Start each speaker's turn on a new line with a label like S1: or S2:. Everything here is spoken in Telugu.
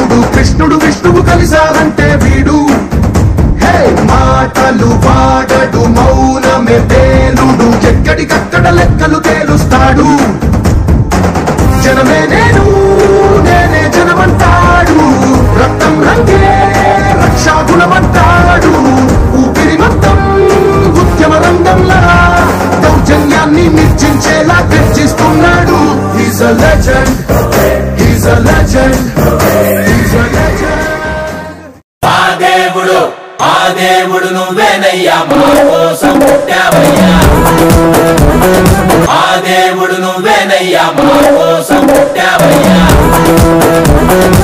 S1: చూడు కృష్ణుడు విష్ణువు కలిసారంటే వీడు హే మాటలు వాడడు మౌనమే పేలుడు ఎక్కడికక్కడ లెక్కలు తేలుస్తాడు జనమే నేను నేనే జనమంటాడు రక్తం రంగే రక్షాగుణమంటాడు ఊపిరి మొత్తం ఉద్యమ రంగంలా దౌర్జన్యాన్ని నిర్చించేలా గర్జిస్తున్నాడు he's a legend he's a legend he's a legend
S2: ఆ దేవుడు ఆ దేవుడు నువ్వేనయ్యా మా కోసం పుట్టావయ్యా ఆ దేవుడు నువ్వేనయ్యా మా కోసం పుట్టావయ్యా